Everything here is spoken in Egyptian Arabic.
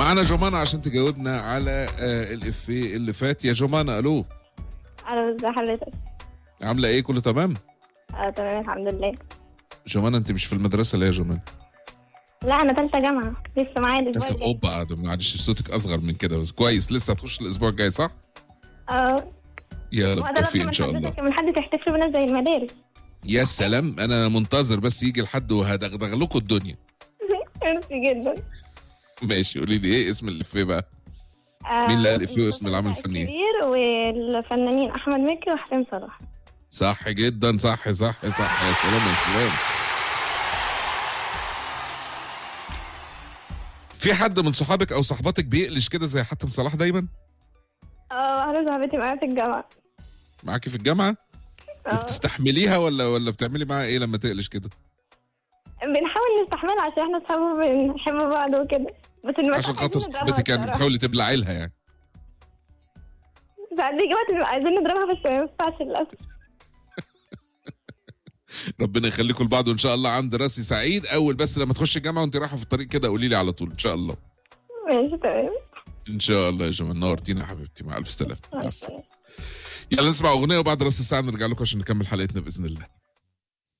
معانا جمانة عشان تجاوبنا على آه الإفيه اللي فات يا جمانة ألو أنا ازي حضرتك عاملة إيه كله تمام؟ آه تمام الحمد لله جمانة أنت مش في المدرسة ليه يا جمانة؟ لا أنا تالتة جامعة لسه معايا الأسبوع لسه الجاي أوبا قاعدة معلش صوتك أصغر من كده بس كويس لسه هتخش الأسبوع الجاي صح؟ اه يا رب وده توفيق لازم إن شاء الله حضرتك من حد تحتفل بينا زي المدارس يا سلام أنا منتظر بس يجي لحد وهدغدغ لكم الدنيا ميرسي جدا ماشي قولي لي إيه اسم الإفيه بقى؟ آه، مين اللي قال الإفيه واسم العمل الفني؟ الكبير والفنانين أحمد مكي وحسين صلاح صح جدا صح صح صح يا سلام يا سلام في حد من صحابك او صحباتك بيقلش كده زي حاتم صلاح دايما اه واحدة صاحبتي معايا في الجامعة معاكي في الجامعه اه وبتستحمليها ولا ولا بتعملي معاها ايه لما تقلش كده بنحاول نستحملها عشان احنا اصحاب بنحب بعض وكده بس المساحة عشان خاطر عايزين نضربها صاحبتك يعني الصراحة. بتحاولي تبلعي لها يعني ساعات بيجي وقت بنبقى عايزين نضربها بس ما ينفعش للأسف ربنا يخليكم لبعض وان شاء الله عند راسي سعيد اول بس لما تخشي الجامعه وانت رايحه في الطريق كده قولي لي على طول ان شاء الله ماشي تمام ان شاء الله يا جماعه نورتينا يا حبيبتي مع الف سلامه مع مع السلامه السلامة. يلا نسمع اغنيه وبعد راس الساعه نرجع لكم عشان نكمل حلقتنا باذن الله